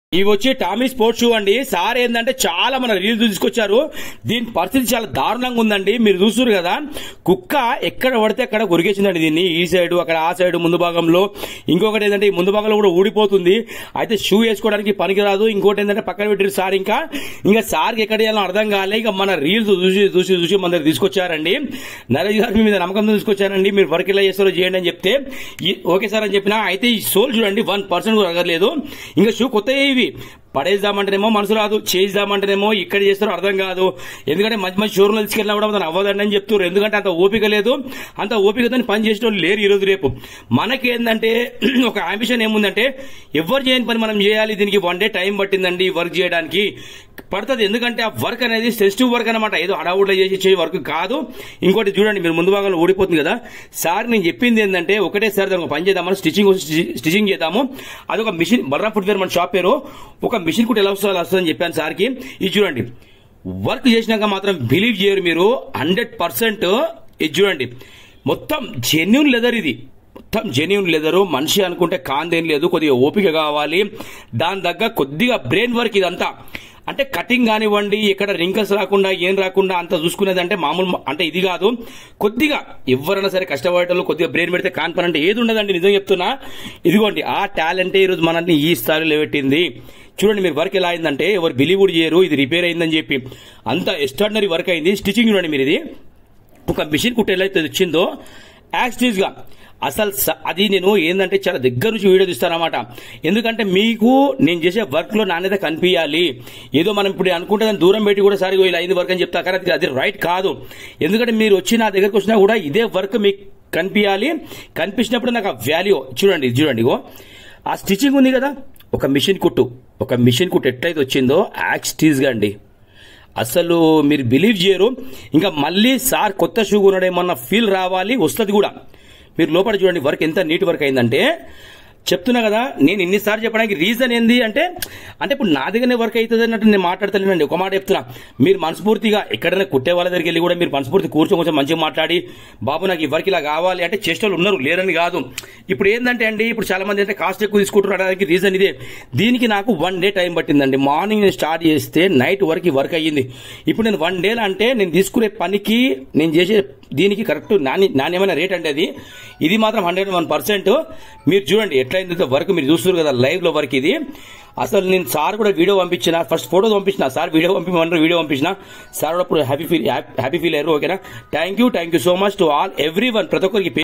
ఇవి వచ్చి Tommy sports shoe అండి సార్ ఏంటంటే చాలా మన రీల్స్ తీసుకొచ్చారు దీని పరిస్థితి చాలా దారుణంగా ఉందండి మీరు చూస్తున్నారు కదా కుక్క ఎక్కడ పడితే అక్కడ కొరికేసిందండి దీన్ని ఈ సైడ్ అక్కడ ఆ సైడ్ ముందు భాగంలో ఇంకొకటి ఏంటంటే ఈ ముందు భాగంలో కూడా ఊడిపోతుంది అయితే షూ వేసుకోవడానికి పనికిరాదు ఇంకోటి ఏంటంటే పక్కన పెట్టారు సార్ ఇంకా ఇంకా సార్కి ఎక్కడ చేయాలో అర్థం కాలే ఇక మన రీల్స్ చూసి చూసి చూసి మన దగ్గర తీసుకొచ్చారండి నరేష్ గారు మీ మీద నమ్మకంతో తీసుకొచ్చారండి మీరు వర్క్ ఎలా చేస్తారో చేయండి అని చెప్తే ఈ- ఓకే సార్ అని చెప్పిన అయితే ఈ సోల్ చూడండి వన్ పర్సెంట్ కూడా అడగలేదు ఇంకా షూ కొత్త ఇవి పడేద్దామంటేనేమో మనసు రాదు చేద్దామంటేనేమో ఇక్కడ చేస్తారో అర్థం కాదు ఎందుకంటే మంచి మంచి షోరూమ్లో తీసుకెళ్ళినా కూడా అతను అవ్వదండి అని చెప్తారు ఎందుకంటే అంత ఓపిక లేదు అంత ఓపికతో పని చేసే వాళ్ళు లేరు ఈ రోజు రేపు మనకేందంటే ఒక అంబిషన్ ఏముందంటే ఎవరు చేయని పని మనం చేయాలి దీనికి వన్ డే టైం పట్టిందండి ఈ వర్క్ చేయడానికి పడుతుంది ఎందుకంటే ఆ వర్క్ అనేది సెన్సిటివ్ వర్క్ అనమాట ఏదో హడావుడిలో చేసి చేసే వర్క్ కాదు ఇంకోటి చూడండి మీరు ముందు భాగంలో ఊడిపోతుంది కదా సార్ నేను చెప్పింది ఏంటంటే ఒకటేసారి దానికి ఒక పని చేద్దామని స్టిచింగ్ స్టిచింగ్ చేద్దాము అదొక మిషన్ బలరా ఫుట్వేర్ మన షాప్ పేరు ఒక మిషన్ కుట్టి ఎలా వస్తుందో అలా వస్తుందని చెప్పాను సార్కి ఇది చూడండి వర్క్ చేసినాక మాత్రం బిలీవ్ చేయరు మీరు హండ్రెడ్ పర్సెంట్ ఇది చూడండి మొత్తం జెన్యున్ లెదర్ ఇది మొత్తం జెన్యున్ లెదరు మనిషి అనుకుంటే కాందేం లేదు కొద్దిగా ఓపిక కావాలి దాని దగ్గర కొద్దిగా బ్రెయిన్ వర్క్ ఇదంతా అంటే కటింగ్ కానివ్వండి ఎక్కడ రింకల్స్ రాకుండా ఏం రాకుండా అంత చూసుకునేది అంటే మామూలు అంటే ఇది కాదు కొద్దిగా ఎవరైనా సరే కష్టపడేటోళ్ళు కొద్దిగా బ్రెయిన్ పెడితే కాని పని అంటే ఏది ఉండదండి నిజం చెప్తున్నా ఇదిగోండి ఆ టాలెంటే ఈరోజు మనల్ని ఈ స్థాయిలో పెట్టింది చూడండి మీరు వర్క్ ఎలా అయిందంటే ఎవరు బిలీవ్ కూడా చేయరు ఇది రిపేర్ అయిందని చెప్పి అంత ఎక్స్ట్రాడినరీ వర్క్ అయింది స్టిచింగ్ చూడండి మీరు ఇది ఒక మిషన్ కుట్ట ఎలా అయితే వచ్చిందో యాక్సిటీస్ గా అసలు స- అది నేను ఏంటంటే చాలా దగ్గర నుంచి వీడియో తీస్తానమాట ఎందుకంటే మీకు నేను చేసే వర్క్ లో నాణ్యత కనిపించాలి ఏదో మనం ఇప్పుడు అనుకుంటే దాన్ని దూరం పెట్టి కూడా సరిగా ఇలా అయింది వర్క్ అని చెప్తా కానీ అది- అది రైట్ కాదు ఎందుకంటే మీరు వచ్చి నా దగ్గరకు వచ్చినా కూడా ఇదే వర్క్ మీకు కనిపించాలి కనిపించినప్పుడు నాకు ఆ వాల్యూ చూడండి ఇది చూడండి ఇగో ఆ స్టిచ్చింగ్ ఉంది కదా ఒక మిషన్ కుట్టు ఒక మిషన్ కుట్టు ఎట్లయితే వచ్చిందో యాక్సిటీస్ గా అండి అసలు మీరు బిలీవ్ చేయరు ఇంకా మళ్ళీ సార్ కొత్త షూ కొనడేమన్న ఫీల్ రావాలి వస్తుంది కూడా మీరు లోపల చూడండి వర్క్ ఎంత నీట్ వర్క్ అయిందంటే చెప్తున్నా కదా నేను ఇన్నిసార్లు చెప్పడానికి రీజన్ ఏంది అంటే అంటే ఇప్పుడు నా దగ్గరనే వర్క్ అవుతుంది అన్నట్టు నేను మాట్లాడతలేనండి ఒక మాట చెప్తున్నా మీరు మనస్ఫూర్తిగా ఎక్కడైనా కుట్టే వాళ్ళ దగ్గరికి వెళ్ళి కూడా మీరు మనస్ఫూర్తి కూర్చొని కొంచెం మంచిగా మాట్లాడి బాబు నాకు ఈ వర్క్ ఇలా కావాలి అంటే చేసేవాళ్ళు ఉన్నారు లేరని కాదు ఇప్పుడు ఏంటంటే అండి ఇప్పుడు చాలా మంది అంటే కాస్ట్ ఎక్కువ తీసుకుంటున్నాడానికి రీజన్ ఇదే దీనికి నాకు వన్ డే టైం పట్టిందండి మార్నింగ్ నేను స్టార్ట్ చేస్తే నైట్ వరకు ఈ వర్క్ అయ్యింది ఇప్పుడు నేను వన్ డేలో అంటే నేను తీసుకునే పనికి నేను చేసే దీనికి కరెక్ట్ నాణ్య నాణ్యమైన రేట్ అంటే అది ఇది మాత్రం హండ్రెడ్ వన్ పర్సెంట్ మీరు చూడండి ఎట్లయిందో వర్క్ మీరు చూస్తారు కదా లైవ్ లో వర్క్ ఇది అసలు నేను సార్ కూడా వీడియో పంపించిన ఫస్ట్ ఫోటో పంపించిన సార్ వీడియో పంపించమన్నారు వీడియో పంపించిన సార్ కూడా హ్యాపీ ఫీల్ హ్యాపీ ఫీల్ అయ్యారు ఓకేనా thank you thank you so much to all everyone ప్రతి ఒక్కరికి